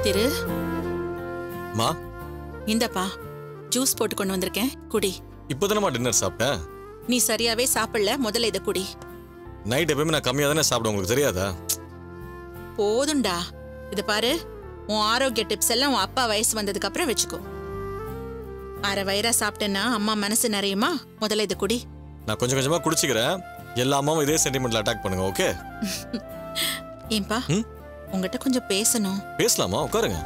திரு மா இந்தப்பா ஜூஸ் போட்டு கொண்டு வந்திருக்கேன் குடி இப்போதானமா டின்னர் சாப்பிட்டேன் நீ சரியாவே சாப்பிடல முதல்ல இதை குடி நைட் எப்பவுமே நான் கம்மியாக தானே சாப்பிடுவேன் உங்களுக்கு தெரியாதா போதும்டா இது பாரு உன் ஆரோக்கிய டிப்ஸ் எல்லாம் உன் அப்பா வயசு வந்ததுக்கு அப்புறம் வச்சுக்கோ அரை வயிறா சாப்பிட்டேன்னா அம்மா மனசு நிறையுமா முதல்ல இதை குடி நான் கொஞ்சம் கொஞ்சமாக குடிச்சிக்கிறேன் எல்லா அம்மாவும் இதே சென்டிமெண்ட்ல அட்டாக் பண்ணுங்க ஓகே ஏன்பா ம்? உங்ககிட்ட கொஞ்சம் பேசணும் பேசலாமா உட்காருங்க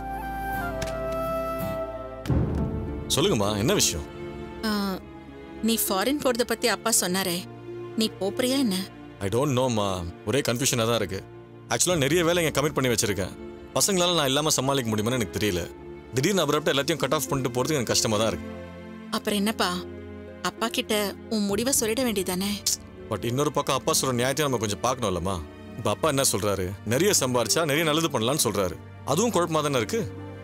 சொல்லுங்கம்மா என்ன விஷயம் ஆ, நீ ஃபாரின் போறத பத்தி அப்பா சொன்னாரே நீ போறியா என்ன ஐ டோன்ட் நோம்மா ஒரே கன்ஃபியூஷனாக தான் இருக்கு ஆக்சுவலாக நிறைய வேலை இங்கே கமிட் பண்ணி வச்சிருக்கேன் பசங்களால நான் இல்லாமல் சமாளிக்க முடியுமான்னு எனக்கு தெரியல திடீர்னு அப்புறம் எல்லாத்தையும் கட் ஆஃப் பண்ணிட்டு போகிறதுக்கு எனக்கு கஷ்டமாக தான் இருக்கு அப்புறம் என்னப்பா அப்பா கிட்ட உன் முடிவை சொல்லிட வேண்டியதானே பட் இன்னொரு பக்கம் அப்பா சொல்ற நியாயத்தையும் நம்ம கொஞ்சம் பார்க்கணும்லம்மா இப்போ அப்பா என்ன சொல்றாரு நிறைய சம்பாரிச்சா நிறைய நல்லது பண்ணலாம்னு சொல்றாரு அதுவும் குழப்பமா தானே இருக்கு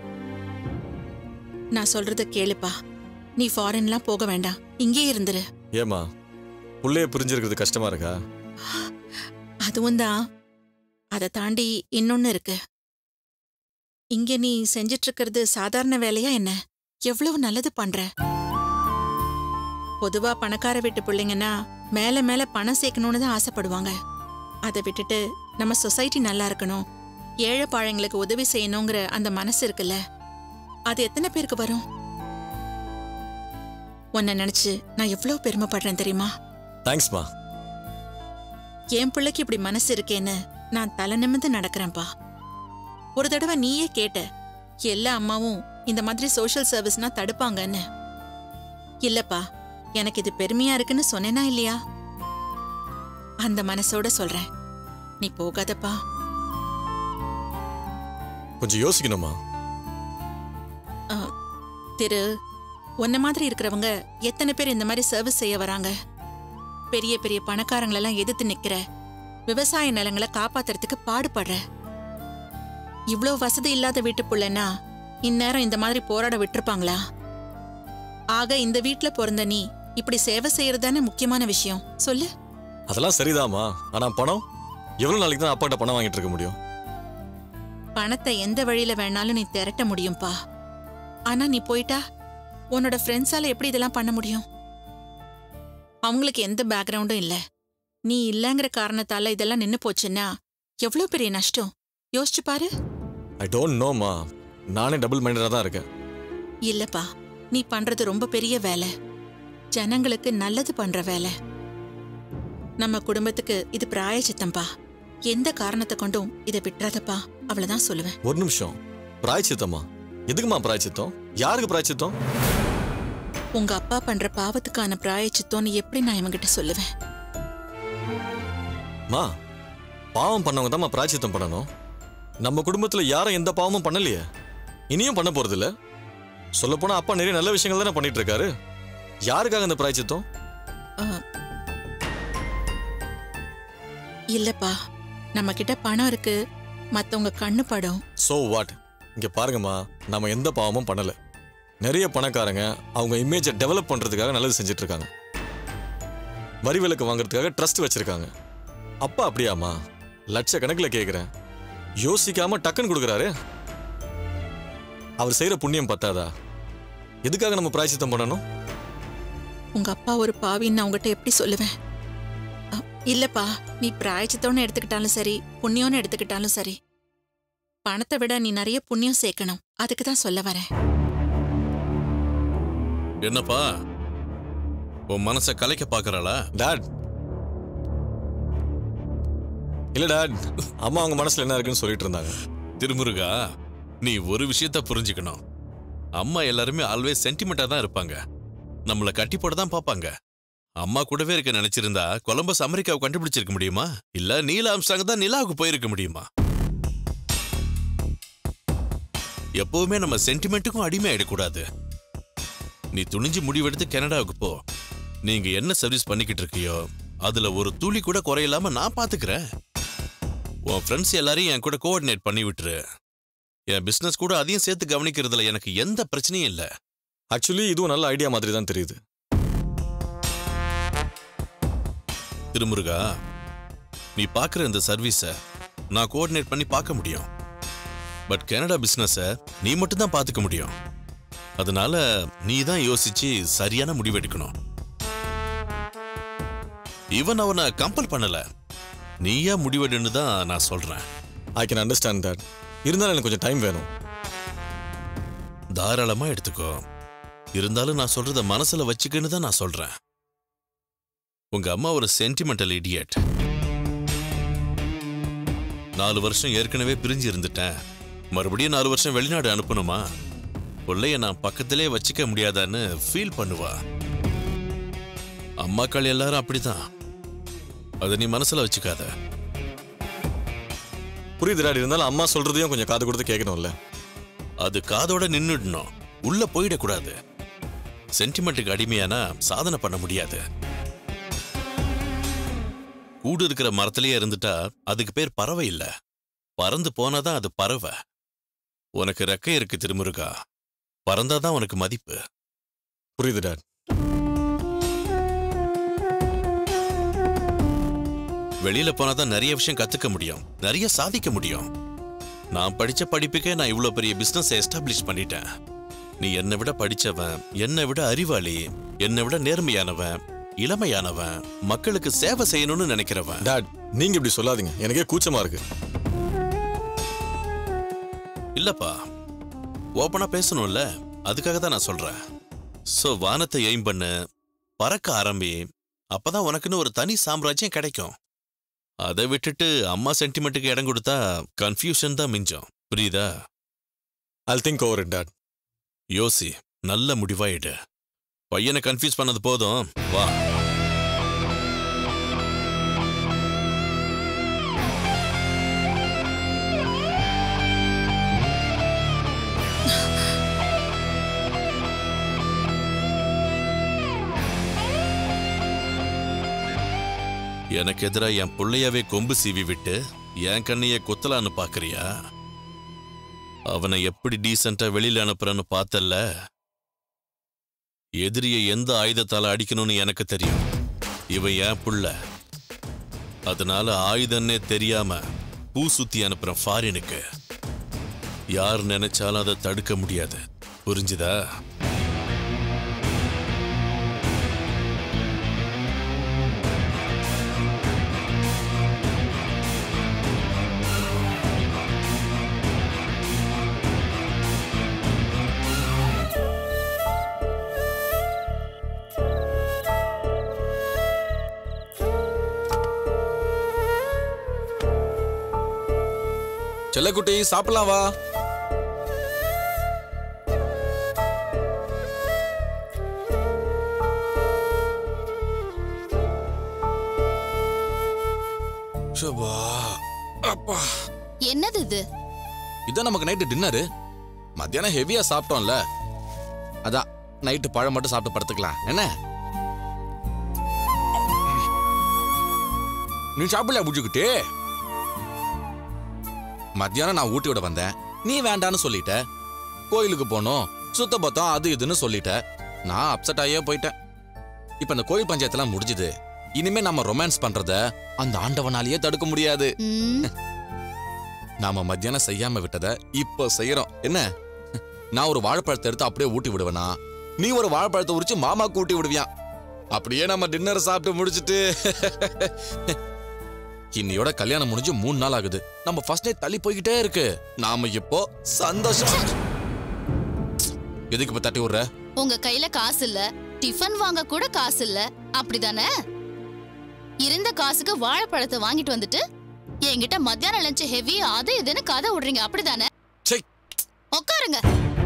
நான் சொல்றத கேளுப்பா நீ ஃபாரின்லாம் போக வேண்டாம் இங்கே இருந்துரு ஏமா புள்ளைய புரிஞ்சிருக்கிறது கஷ்டமா இருக்கா அதுவும் தான் அதை தாண்டி இன்னொன்னு இருக்கு இங்க நீ செஞ்சிட்டு இருக்கிறது சாதாரண வேலையா என்ன எவ்வளவு நல்லது பண்ற பொதுவா பணக்கார வீட்டு பிள்ளைங்கன்னா மேல மேல பணம் சேர்க்கணும்னு தான் ஆசைப்படுவாங்க அதை விட்டுட்டு நம்ம சொசைட்டி நல்லா இருக்கணும் ஏழை பாழைங்களுக்கு உதவி செய்யணுங்கிற அந்த மனசு இருக்குல்ல அது எத்தனை பேருக்கு வரும் உன்னை நினைச்சு நான் எவ்வளவு பெருமைப்படுறேன் தெரியுமா தேங்க்ஸ்மா என் பிள்ளைக்கு இப்படி மனசு இருக்கேன்னு நான் தலை நிமிர்ந்து நடக்கிறேன்ப்பா ஒரு தடவை நீயே கேட்ட எல்லா அம்மாவும் இந்த மாதிரி சோஷியல் சர்வீஸ்னா தடுப்பாங்கன்னு இல்லப்பா எனக்கு இது பெருமையா இருக்குன்னு சொன்னேனா இல்லையா அந்த மனசோட சொல்றேன் நீ போகாதப்பா கொஞ்சம் யோசிக்கணுமா ஆ, திரு உன்ன மாதிரி இருக்கிறவங்க எத்தனை பேர் இந்த மாதிரி சர்வீஸ் செய்ய வராங்க பெரிய பெரிய பணக்காரங்களெல்லாம் எதிர்த்து நிக்கிற விவசாய நிலங்களை காப்பாத்துறதுக்கு பாடுபடுற இவ்ளோ வசதி இல்லாத வீட்டு புள்ளனா இந்நேரம் இந்த மாதிரி போராட விட்டுருப்பாங்களா ஆக இந்த வீட்ல பிறந்த நீ இப்படி சேவை செய்யறது தானே முக்கியமான விஷயம் சொல்லு அதெல்லாம் சரிதாம்மா ஆனா பணம் எவ்வளவு நாளைக்கு தான் அப்பாட்ட பணம் வாங்கிட்டு இருக்க முடியும் பணத்தை எந்த வழியில வேணாலும் நீ திரட்ட முடியும்பா ஆனா நீ போயிட்டா உன்னோட ஃப்ரெண்ட்ஸால எப்படி இதெல்லாம் பண்ண முடியும் அவங்களுக்கு எந்த பேக்ரவுண்டும் இல்ல நீ இல்லங்கிற காரணத்தால இதெல்லாம் நின்னு போச்சுன்னா எவ்வளவு பெரிய நஷ்டம் யோசிச்சு பாரு ஐ டோன்ட் நோம்மா நானே டபுள் மைண்டடாக தான் இருக்கேன் இல்லப்பா நீ பண்றது ரொம்ப பெரிய வேலை ஜனங்களுக்கு நல்லது பண்ற வேலை நம்ம குடும்பத்துக்கு இது பிராயச்சித்தம்பா எந்த காரணத்தை கொண்டும் இதை விட்டுறாதப்பா அவ்வளவுதான் சொல்லுவேன் ஒரு நிமிஷம் பிராய்ச்சித்தம்மா எதுக்குமா பிராய்ச்சித்தம் யாருக்கு பிராய்ச்சித்தம் உங்க அப்பா பண்ற பாவத்துக்கான பிராயச்சித்தோன்னு எப்படி நான் இவங்கிட்ட சொல்லுவேன் மா பாவம் பண்ணவங்க தான் பிராய்ச்சித்தம் பண்ணணும் நம்ம குடும்பத்துல யாரும் எந்த பாவமும் பண்ணலையே இனியும் பண்ண போறது இல்ல சொல்லப்போனா அப்பா நிறைய நல்ல விஷயங்கள் தானே பண்ணிட்டு இருக்காரு யாருக்காக இந்த பிராய்ச்சித்தம் ஆ, இல்லப்பா நம்ம கிட்ட பணம் இருக்கு மத்தவங்க கண்ணு படும் சோ வாட் இங்க பாருங்கம்மா நம்ம எந்த பாவமும் பண்ணல நிறைய பணக்காரங்க அவங்க இமேஜை டெவலப் பண்றதுக்காக நல்லது செஞ்சுட்டு இருக்காங்க வரி விலக்கு வாங்குறதுக்காக ட்ரஸ்ட் வச்சிருக்காங்க அப்பா அப்படியாம்மா லட்சக்கணக்கில் கேட்குறேன் யோசிக்காம டக்குன்னு கொடுக்குறாரு அவர் செய்யற புண்ணியம் பத்தாதா எதுக்காக நம்ம பிராய்ச்சித்தம் பண்ணணும் உங்க அப்பா ஒரு பாவின்னு நான் உங்ககிட்ட எப்படி சொல்லுவேன் அ, இல்லப்பா நீ பிராயச்சித்தோன்னு எடுத்துக்கிட்டாலும் சரி புண்ணியம்னு எடுத்துக்கிட்டாலும் சரி பணத்தை விட நீ நிறைய புண்ணியம் சேர்க்கணும் அதுக்கு தான் சொல்ல வரேன் என்னப்பா உன் மனசை கலைக்க பாக்குறாளா டாட் இல்ல டாட் அம்மா அவங்க மனசுல என்ன இருக்குன்னு சொல்லிட்டு இருந்தாங்க திருமுருகா நீ ஒரு விஷயத்த புரிஞ்சுக்கணும் அம்மா எல்லாருமே ஆல்வேஸ் சென்டிமெண்டா தான் இருப்பாங்க நம்மள கட்டி போட தான் பாப்பாங்க அம்மா கூடவே இருக்க நினைச்சிருந்தா கொலம்பஸ் அமெரிக்காவை கண்டுபிடிச்சிருக்க முடியுமா இல்ல நீல ஆம்ஸ்டாங் தான் நிலாவுக்கு போயிருக்க முடியுமா எப்பவுமே நம்ம சென்டிமெண்ட்டுக்கும் அடிமை ஆயிடக்கூடாது நீ துணிஞ்சு முடிவெடுத்து கனடாவுக்கு போ நீங்க என்ன சர்வீஸ் பண்ணிக்கிட்டு இருக்கியோ அதுல ஒரு துளி கூட குறையில்லாம நான் பாத்துக்கிறேன் உன் ஃப்ரெண்ட்ஸ் எல்லாரையும் என் கூட கோஆர்டினேட் பண்ணி விட்டுரு என் பிசினஸ் கூட அதையும் சேர்த்து கவனிக்கிறதுல எனக்கு எந்த பிரச்சனையும் இல்ல ஆக்சுவலி இதுவும் நல்ல ஐடியா மாதிரி தான் தெரியுது திருமுருகா நீ பார்க்குற இந்த சர்வீஸை நான் கோஆர்டினேட் பண்ணி பார்க்க முடியும் பட் கனடா பிசினஸ நீ மட்டும் தான் பாத்துக்க முடியும் அதனால நீ தான் யோசிச்சு சரியான முடிவு எடுக்கணும் இவன் அவனை கம்பல் பண்ணல நீயா முடிவெடுன்னு தான் நான் சொல்றேன் ஐ கேன் அண்டர்ஸ்டாண்ட் தட் இருந்தாலும் எனக்கு கொஞ்சம் டைம் வேணும் தாராளமா எடுத்துக்கோ இருந்தாலும் நான் சொல்றத மனசுல வச்சுக்கன்னு தான் நான் சொல்றேன் உங்க அம்மா ஒரு சென்டிமெண்டல் இடியட் நாலு வருஷம் ஏற்கனவே பிரிஞ்சு இருந்துட்டேன் மறுபடியும் நாலு வருஷம் வெளிநாடு அனுப்பணுமா பிள்ளைய நான் பக்கத்திலே வச்சுக்க முடியாதான்னு ஃபீல் பண்ணுவா அம்மாக்கள் எல்லாரும் அப்படிதான் அதை நீ மனசுல வச்சுக்காத புரியுது டாடி இருந்தாலும் அம்மா சொல்றதையும் கொஞ்சம் காது கொடுத்து கேட்கணும்ல அது காதோட நின்னுடணும் உள்ள போயிடக்கூடாது சென்டிமெண்ட்டுக்கு அடிமையானா சாதனை பண்ண முடியாது கூடு இருக்கிற மரத்திலேயே இருந்துட்டா அதுக்கு பேர் பறவை இல்ல பறந்து போனாதான் அது பறவை உனக்கு ரெக்கை இருக்கு திருமுருகா பறந்தாதான் உனக்கு மதிப்பு புரியுது டாட் வெளியில போனாதான் நிறைய விஷயம் கத்துக்க முடியும் நிறைய சாதிக்க முடியும் நான் படிச்ச படிப்புக்கே நான் இவ்வளவு பெரிய பிசினஸ் எஸ்டாப்ளிஷ் பண்ணிட்டேன் நீ என்னை விட படிச்சவன் என்னை விட அறிவாளி என்னை விட நேர்மையானவன் இளமையானவன் மக்களுக்கு சேவை செய்யணும்னு நினைக்கிறவன் டாட் நீங்க இப்படி சொல்லாதீங்க எனக்கே கூச்சமா இருக்கு இல்லப்பா ஓப்பனா பேசணும்ல அதுக்காக தான் நான் சொல்றேன் சோ வானத்தை எய்ம் பண்ணு பறக்க ஆரம்பி அப்பதான் உனக்குன்னு ஒரு தனி சாம்ராஜ்யம் கிடைக்கும் அதை விட்டுட்டு அம்மா சென்டிமெண்ட்டுக்கு இடம் கொடுத்தா கன்ஃபியூஷன் தான் மிஞ்சம் புரியுதா I'll think over it dot யோசி நல்ல முடிவாயிடு பையனை கன்ஃபியூஸ் பண்ணது போதும் வா எனக்கு எதிரா என் புள்ளையாவே கொம்பு சீவி விட்டு என் கண்ணைய குத்தலான்னு பாக்குறியா அவனை எப்படி டீசெண்டா வெளியில அனுப்புறன்னு பார்த்தல்ல எதிரியை எந்த ஆயுதத்தால அடிக்கணும்னு எனக்கு தெரியும் இவன் என் புள்ள அதனால ஆயுதன்னே தெரியாம பூ சுத்தி அனுப்புறேன் ஃபாரினுக்கு யார் நினைச்சாலும் அதை தடுக்க முடியாது புரிஞ்சுதா செல்லக்குட்டி சாப்பிடலாம் வா ஷபா அப்பா என்னது இது இதான் நமக்கு நைட்டு டின்னரு மத்தியானம் ஹெவியா சாப்பிட்டோம்ல அதான் நைட்டு பழம் மட்டும் சாப்பிட்டு படுத்துக்கலாம் என்ன நீ சாப்பிடல புடிச்சுக்கிட்டு மத்தியானம் நான் ஊட்டி விட வந்தேன் நீ வேண்டான்னு சொல்லிட்ட கோயிலுக்கு போனோம் சுத்த பத்தம் அது இதுன்னு சொல்லிட்ட நான் அப்செட் ஆகியே போயிட்டேன் இப்ப இந்த கோயில் பஞ்சாயத்துலாம் முடிஞ்சுது இனிமே நம்ம ரொமான்ஸ் பண்றத அந்த ஆண்டவனாலேயே தடுக்க முடியாது ம், நாம மத்தியானம் செய்யாம விட்டத இப்போ செய்யறோம் என்ன நான் ஒரு வாழைப்பழத்தை எடுத்து அப்படியே ஊட்டி விடுவேனா நீ ஒரு வாழைப்பழத்தை உரிச்சு மாமாக்கு ஊட்டி விடுவியான் அப்படியே நம்ம டின்னர் சாப்பிட்டு முடிச்சிட்டு இன்னையோட கல்யாணம் முடிஞ்சு மூணு நாள் ஆகுது நம்ம ஃபர்ஸ்ட் டே தள்ளி போய்கிட்டே இருக்கு நாம இப்போ சந்தோஷம் எதுக்கு இப்ப தட்டி விடுற உங்க கையில காசு இல்ல டிஃபன் வாங்க கூட காசு இல்ல அப்படிதானே இருந்த காசுக்கு வாழைப்பழத்தை வாங்கிட்டு வந்துட்டு என்கிட்ட மத்தியான லஞ்ச் ஹெவி அது இதுன்னு கதை விடுறீங்க அப்படிதானே சை உட்காருங்க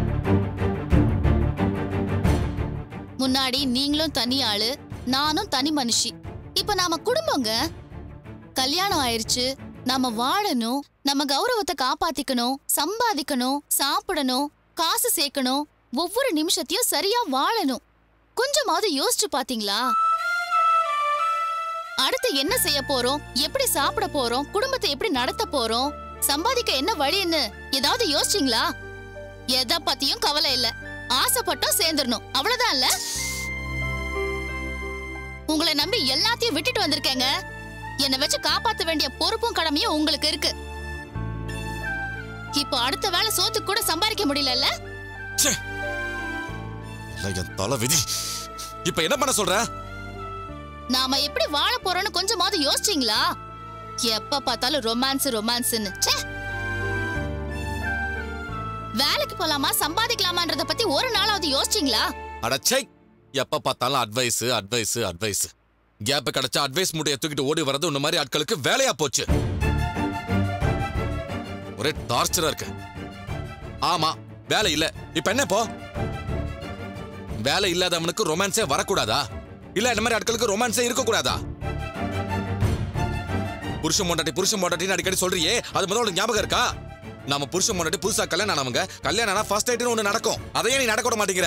முன்னாடி நீங்களும் தனி ஆளு நானும் தனி மனுஷி இப்ப நாம குடும்பங்க கல்யாணம் ஆயிருச்சு நாம வாழணும் நம்ம கௌரவத்தை காப்பாத்திக்கணும் சம்பாதிக்கணும் சாப்பிடணும் காசு சேர்க்கணும் ஒவ்வொரு நிமிஷத்தையும் சரியா வாழணும் கொஞ்சமாவது யோசிச்சு பாத்தீங்களா அடுத்து என்ன செய்ய போறோம் எப்படி சாப்பிட போறோம் குடும்பத்தை எப்படி நடத்த போறோம் சம்பாதிக்க என்ன வழின்னு ஏதாவது யோசிச்சீங்களா எதை பத்தியும் கவலை இல்ல ஆசைப்பட்டோம் சேர்ந்துடணும் அவ்வளவுதான் இல்ல உங்களை நம்பி எல்லாத்தையும் விட்டுட்டு வந்திருக்கேங்க என்னை வச்சு காப்பாத்த வேண்டிய பொறுப்பும் கடமையும் உங்களுக்கு இருக்கு இப்போ அடுத்த வேளை சோத்துக்கு கூட சம்பாதிக்க முடியலல்ல இல்ல, என் தலை விதி இப்ப என்ன பண்ண சொல்ற நாம எப்படி வாழ போறோம்னு கொஞ்சமாவது யோசிச்சீங்களா எப்ப பார்த்தாலும் ரொமான்ஸ் ரொமான்ஸ்னு ச்சே வேலைக்கு போலாமா சம்பாதிக்கலாமான்றத பத்தி ஒரு நாளாவது யோசிச்சீங்களா அடச்சை எப்ப பார்த்தாலும் அட்வைஸ் அட்வைஸ் அட்வைஸ் கேப் கிடைச்சா அட்வைஸ் மூட்டையை தூக்கிட்டு ஓடி வரது உன்ன மாதிரி ஆட்களுக்கு வேலையா போச்சு ஒரே டார்ச்சரா இருக்கு ஆமா வேலை இல்ல இப்ப என்ன இப்போ வேலை இல்லாதவனுக்கு ரொமான்ஸே வரக்கூடாதா இல்ல இந்த மாதிரி ஆட்களுக்கு ரொமான்ஸே இருக்க கூடாதா புருஷன் பொண்டாட்டி புருஷன் பொண்டாட்டின்னு அடிக்கடி சொல்றியே அது முதல்ல உனக்கு ஞாபகம் இருக்கா நம்ம புருஷன் பொண்டாட்டி புதுசா கல்யாணம் ஆனவங்க கல்யாணம் ஆனா ஃபர்ஸ்ட் நைட்னு ஒண்ணு நடக்கும் அதையே நீ நடக்க விட மாட்டேங்கிற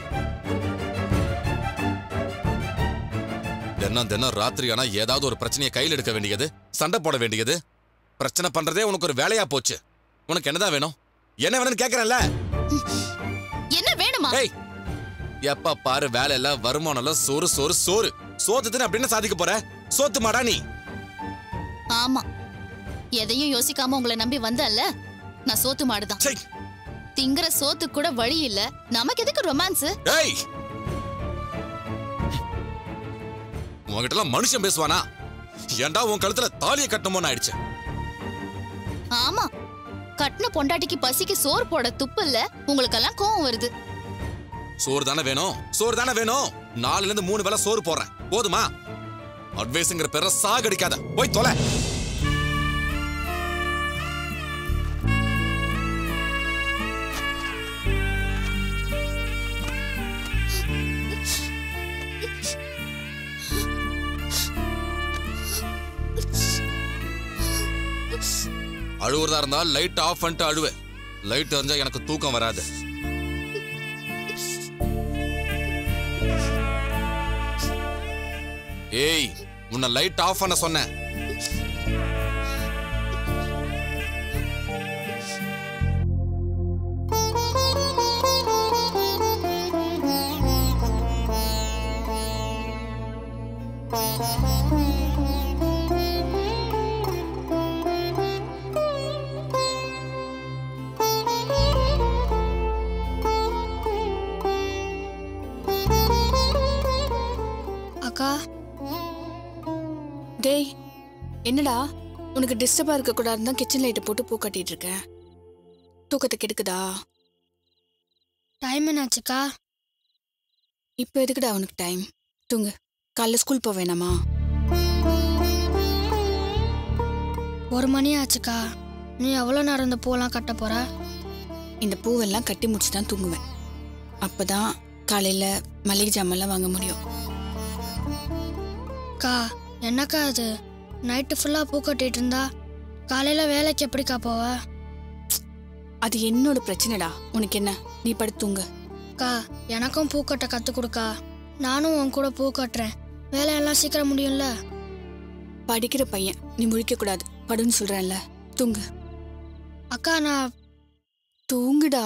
தினம் தினம் ராத்திரி ஆனா ஏதாவது ஒரு பிரச்சனையை கையில் எடுக்க வேண்டியது சண்டை போட வேண்டியது பிரச்சனை பண்றதே உனக்கு ஒரு வேலையா போச்சு உனக்கு என்னதான் வேணும் என்ன வேணும்னு கேக்குறேன்ல என்ன வேணுமா ஏய் எப்ப பாரு வேலை இல்ல வருமானம் இல்ல சோறு சோறு சோறு சோத்துன்னு அப்படின்னு சாதிக்க போற சோத்து மாடா நீ ஆமா எதையும் யோசிக்காம உங்களை நம்பி வந்தல்ல நான் சோத்து மாடுதான் சை திங்கிற சோத்துக்கு கூட வழி இல்ல நமக்கு எதுக்கு ரொமான்ஸ் ஏய் உன்கிட்ட எல்லாம் மனுஷன் பேசுவானா ஏன்டா உன் கழுத்துல தாலியை கட்டணுமோன்னு ஆயிடுச்சு ஆமா கட்டின பொண்டாட்டிக்கு பசிக்கு சோறு போட துப்பு இல்ல உங்களுக்கெல்லாம் கோவம் வருது சோறு தானே வேணும் சோறு தானே வேணும் நாலுல இருந்து மூணு வேளை சோறு போடுறேன் போதுமா அட்வைஸ்ங்கிற பேர சாகடிக்காத போய் தொலை அழுவுறதா இருந்தா லைட் ஆஃப் பண்ணிட்டு அழுவேன் லைட் எரிஞ்சா எனக்கு தூக்கம் வராது ஏய் உன்னை லைட் ஆஃப் பண்ண சொன்னேன் அக்கா டேய் என்னடா உனக்கு டிஸ்டர்பா இருக்க கூடாதுன்னு தான் கிச்சன் லைட்டை போட்டு பூ கட்டிட்டு இருக்கேன் தூக்கத்தை கெடுக்குதா டைம் என்னாச்சுக்கா இப்போ எதுக்குடா உனக்கு டைம் தூங்கு காலைல ஸ்கூல் போக வேணாமா ஒரு மணி ஆச்சுக்கா நீ எவ்வளோ நேரம் இந்த பூலாம் கட்ட போற இந்த பூவெல்லாம் கட்டி முடிச்சு தான் தூங்குவேன் அப்பதான் காலையில மளிகை ஜாமான்லாம் வாங்க முடியும் அக்கா என்னக்கா அது நைட்டு ஃபுல்லாக பூ கட்டிட்டு இருந்தா காலையில் வேலைக்கு எப்படிக்கா போவ அது என்னோட பிரச்சனைடா உனக்கு என்ன நீ படுத்து தூங்கு அக்கா எனக்கும் பூ கட்ட கற்றுக் கொடுக்கா நானும் உன் கூட பூ கட்டுறேன் வேலையெல்லாம் சீக்கிரம் முடியும்ல படிக்கிற பையன் நீ முழிக்க கூடாது படுன்னு சொல்றேன்ல தூங்கு அக்கா நான் தூங்குடா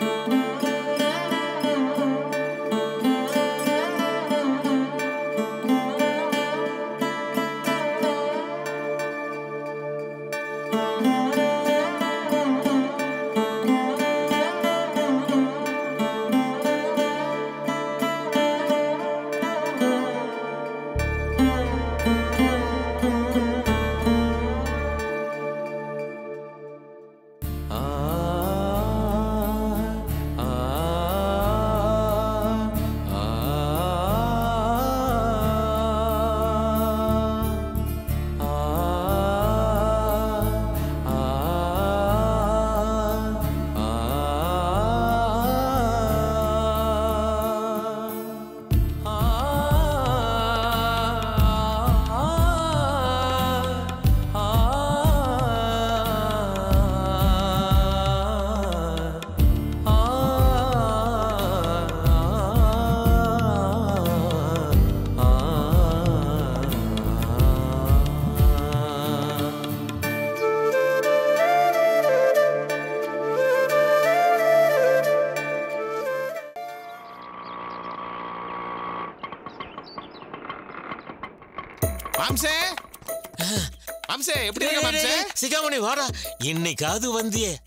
மாம்சே மாம்சே எப்படி இருக்க மாம்சே சிகாமணி வாடா இன்னைக்காவது வந்தியே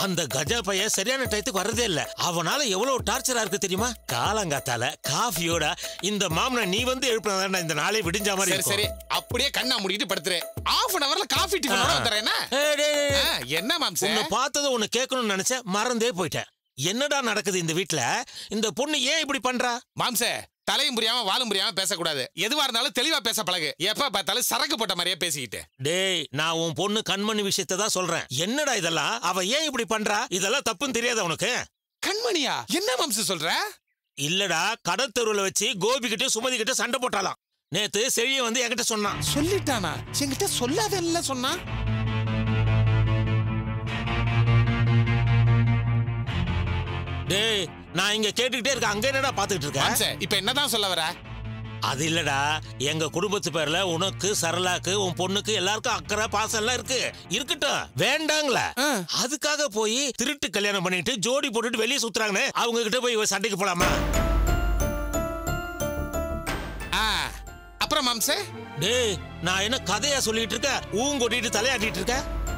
அந்த கஜா பைய சரியான டயத்துக்கு வர்றதே இல்ல அவனால எவ்வளவு டார்ச்சரா இருக்கு தெரியுமா காலங்காத்தால காஃபியோட இந்த மாமனை நீ வந்து எழுப்பினா இந்த நாளே விடிஞ்ச மாதிரி சரி இருக்கும். சரி அப்படியே கண்ணா மூடிட்டு படுத்துரு ஆஃப் அன் அவர்ல காஃபி டிஃபனோட வந்துறேன்னா ஏய், டேய், டேய், டேய். என்ன மாம்சே உன்னை பார்த்ததை ஒன்னு கேட்கணும்னு நினைச்சேன் மறந்தே போயிட்டேன் என்னடா நடக்குது இந்த வீட்ல இந்த பொண்ணு ஏன் இப்படி பண்றா மாம்சே தலையும் புரியாம வாலும் புரியாம பேசக்கூடாது எதுவா இருந்தாலும் தெளிவா பேச பழகு எப்ப பார்த்தாலும் சரக்கு போட்ட மாதிரியே பேசிக்கிட்டு டேய் நான் உன் பொண்ணு கண்மணி விஷயத்தை தான் சொல்றேன் என்னடா இதெல்லாம் அவ ஏன் இப்படி பண்றா இதெல்லாம் தப்புன்னு தெரியாத உனக்கு கண்மணியா என்ன மாம்சம் சொல்ற இல்லடா கடத்தெருவுல வச்சு கோபி கிட்ட சுமதி கிட்ட சண்டை போட்டாலாம் நேத்து செழிய வந்து என்கிட்ட சொன்னான் சொல்லிட்டானா என்கிட்ட சொல்லாத சொன்னா டேய் நான் இங்க கேட்டுக்கிட்டே இருக்கேன் அங்க என்னடா பாத்துக்கிட்டு இருக்க மாம்சே இப்ப என்னதான் சொல்ல வர அது இல்லடா எங்க குடும்பத்து பேர்ல உனக்கு சரளாக்கு உன் பொண்ணுக்கு எல்லாருக்கும் அக்கறை பாசம் எல்லாம் இருக்கு இருக்கட்டும் வேண்டாங்களே அதுக்காக போய் திருட்டு கல்யாணம் பண்ணிட்டு ஜோடி போட்டுட்டு வெளியே சுத்துறாங்கன்னு அவங்க கிட்ட போய் சண்டைக்கு போலாமா ஆ, அப்புறம் மாம்சே டேய் நான் என்ன கதையா சொல்லிட்டு இருக்க ஊன் கொட்டிட்டு தலையாட்டிட்டு இருக்க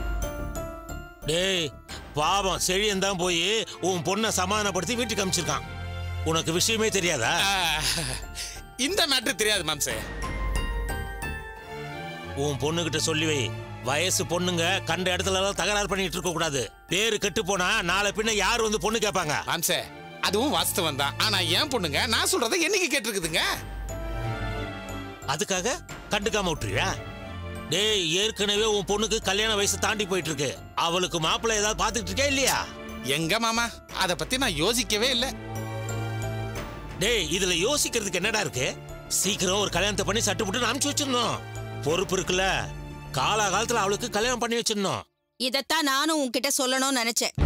டேய் பாவம் செழியன் தான் போய் உன் பொண்ணை சமாதானப்படுத்தி வீட்டுக்கு அமிச்சிருக்கான் உனக்கு விஷயமே தெரியாதா ஆ, இந்த மேட்ரு தெரியாது மாம்சே உன் பொண்ணுகிட்ட சொல்லி வை வயசு பொண்ணுங்க கண்ட இடத்துல எல்லாம் தகராறு பண்ணிட்டு இருக்க கூடாது பேரு கெட்டு போனா நாளை பின்ன யார் வந்து பொண்ணு கேட்பாங்க மாம்சே அதுவும் வாஸ்தவம் தான் ஆனா ஏன் பொண்ணுங்க நான் சொல்றதை என்னைக்கு கேட்டிருக்குதுங்க அதுக்காக கண்டுக்காம விட்டுறியா டேய் ஏற்கனவே உன் பொண்ணுக்கு கல்யாண வயசு தாண்டி போயிட்டு இருக்கு அவளுக்கு மாப்பிள்ளை ஏதாவது பாத்துக்கிட்டு இருக்கே இல்லையா எங்க மாமா அத பத்தி நான் யோசிக்கவே இல்ல டேய் இதுல யோசிக்கிறதுக்கு என்னடா இருக்கு சீக்கிரம் ஒரு கல்யாணத்தை பண்ணி சட்டு புட்டு அனுப்பிச்சு வச்சிடணும் பொறுப்பு இருக்குல்ல காலாகாலத்துல அவளுக்கு கல்யாணம் பண்ணி வச்சிடணும் இதத்தான் நானும் உன்கிட்ட சொல்லணும்னு நினைச்சேன்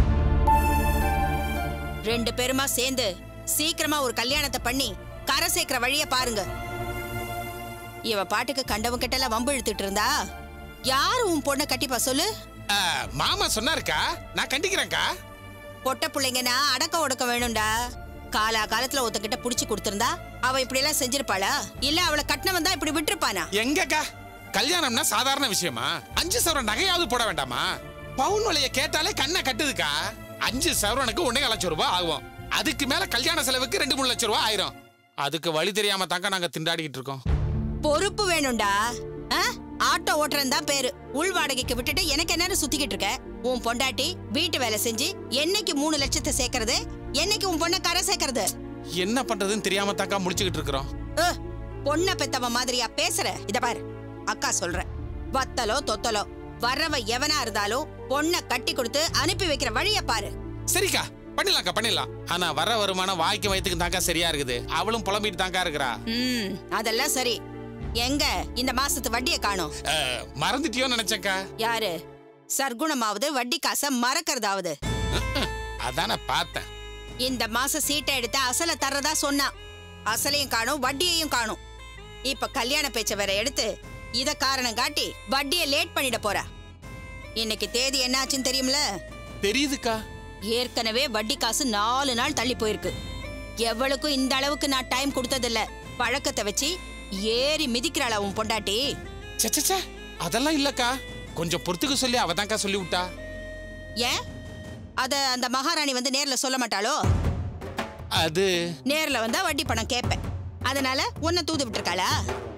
ரெண்டு பேருமா சேர்ந்து சீக்கிரமா ஒரு கல்யாணத்தை பண்ணி கரை சேர்க்கிற வழிய பாருங்க இவ பாட்டுக்கு கண்டவன் கிட்ட எல்லாம் வம்பு இழுத்துட்டு இருந்தா யாரு உன் பொண்ணை கட்டிப்பா சொல்லு ஆ, மாமா சொன்னாருக்கா நான் கண்டிக்கிறேன்க்கா பொட்ட பிள்ளைங்கன்னா அடக்க ஒடுக்க வேணும்டா காலா காலத்துல ஒருத்தகிட்ட புடிச்சு கொடுத்திருந்தா அவ இப்படி எல்லாம் செஞ்சிருப்பாளா இல்ல அவளை கட்டினவன் தான் இப்படி விட்டுருப்பானா எங்கக்கா கல்யாணம்னா சாதாரண விஷயமா அஞ்சு சவரன் நகையாவது போட வேண்டாமா பவுன் விலைய கேட்டாலே கண்ணை கட்டுதுக்கா அஞ்சு சவரனுக்கு ஒன்னே லட்சம் ரூபாய் ஆகும் அதுக்கு மேல கல்யாண செலவுக்கு ரெண்டு மூணு லட்சம் ரூபாய் ஆயிரும் அதுக்கு வழி தெரியாம தாங்க நாங்க திண்டாடிக்கிட்டு இருக்கோம் பொறுப்பு வேணும்டா ஆ? ஆட்டோ ஓட்டுறன் தான் பேரு உள் வாடகைக்கு விட்டுட்டு எனக்கு என்னன்னு சுத்திக்கிட்டு இருக்க உன் பொண்டாட்டி வீட்டு வேலை செஞ்சு என்னைக்கு மூணு லட்சத்தை சேர்க்கறது என்னைக்கு உன் பொண்ணை கரை சேர்க்கறது என்ன பண்றதுன்னு தெரியாம தாக்கா முடிச்சுக்கிட்டு இருக்கிறோம் அஹ், பொண்ணை பெத்தவ மாதிரியா பேசுற இத பாரு அக்கா சொல்றேன் வத்தலோ தொத்தலோ வர்றவ எவனா இருந்தாலும் பொண்ணை கட்டி கொடுத்து அனுப்பி வைக்கிற வழிய பாரு சரிக்கா பண்ணிடலாம்க்கா பண்ணிடலாம் ஆனா வர வருமானம் வாய்க்கு வயிற்றுக்கு தாக்கா சரியா இருக்குது அவளும் புலம்பிட்டு தாக்கா இருக்கிறா ம் அதெல்லாம் சரி எங்க இந்த மாசத்து வட்டியை காணோம் அஹ், மறந்துட்டியோன்னு நினைச்சேன்க்கா யாரு சர்க்குணமாவது வட்டி காசை மறக்கறதாவது அதான் நான் பார்த்தேன் இந்த மாசம் சீட்டை எடுத்து அசலை தர்றதா சொன்னான் அசலையும் காணும் வட்டியையும் காணும் இப்ப கல்யாண பேச்ச வேற எடுத்து இத காரணம் காட்டி வட்டியை லேட் பண்ணிட போறா இன்னைக்கு தேதி என்னாச்சுன்னு தெரியும்ல தெரியுதுக்கா ஏற்கனவே வட்டி காசு நாலு நாள் தள்ளி போயிருக்கு எவ்வளவுக்கும் இந்த அளவுக்கு நான் டைம் கொடுத்ததில்ல பழக்கத்தை வச்சு ஏறி மிதிக்கிறாளா உன் பொண்டாட்டி ச்சே, ச்சே ச்சே, அதெல்லாம் இல்லக்கா கொஞ்சம் பொறுத்துக்க சொல்லி அவதான்க்கா சொல்லி விட்டா ஏன் அத அந்த மகாராணி வந்து நேர்ல சொல்ல மாட்டாளோ அது நேர்ல வந்தா வட்டி பணம் கேட்பேன் அதனால உன்னை தூது விட்டுருக்காளா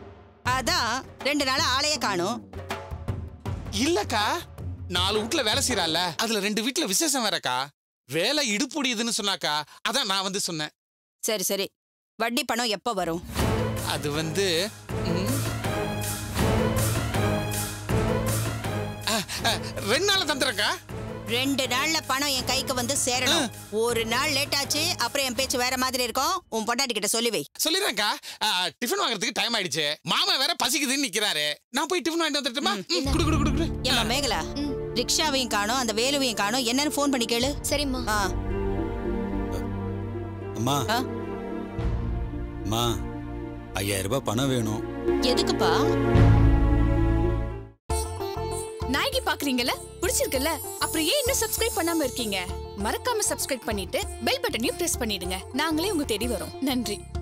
அதான் ரெண்டு நாளா ஆளையே காணும் இல்லக்கா நாலு வீட்ல வேலை செய்யறால அதுல ரெண்டு வீட்ல விசேஷம் வேறக்கா வேலை இடுப்புடியுதுன்னு சொன்னாக்கா அதான் நான் வந்து சொன்னேன் சரி சரி வட்டி பணம் எப்போ வரும் அது வந்து ம், அஹ், அஹ், ரெண்டு நாள் தந்துறக்கா ரெண்டு நாள்ல பணம் என் கைக்கு வந்து சேரணும் ஒரு நாள் லேட் ஆச்சு அப்புறம் என் பேச்சு வேற மாதிரி இருக்கும் உன் பொண்டாட்டி கிட்ட சொல்லி வை சொல்லிடுறேன்க்கா அஹ், டிஃபன் வாங்குறதுக்கு டைம் ஆயிடுச்சு மாமா வேற பசிக்குதுன்னு நிக்கிறாரு நான் போய் டிஃபன் வாங்கிட்டு வந்துட்டுமா ம், குடு குடு குடு குடு ஏமா மேகலா ரிக்ஷாவையும் காணும் அந்த வேலுவையும் காணும் என்னன்னு ஃபோன் பண்ணி கேளு சரிம்மா ஆ அம்மா ஆ? அம்மா ஐயாயிரம் ரூபாய் பணம் வேணும் எதுக்குப்பா நாயகி பாக்குறீங்கல்ல பிடிச்சிருக்குல்ல அப்புறம் ஏன் இன்னும் சப்ஸ்கிரைப் பண்ணாம இருக்கீங்க மறக்காம சப்ஸ்கிரைப் பண்ணிட்டு பெல் பட்டனையும் பிரஸ் பண்ணிடுங்க நாங்களே உங்க தேடி வரோம் நன்றி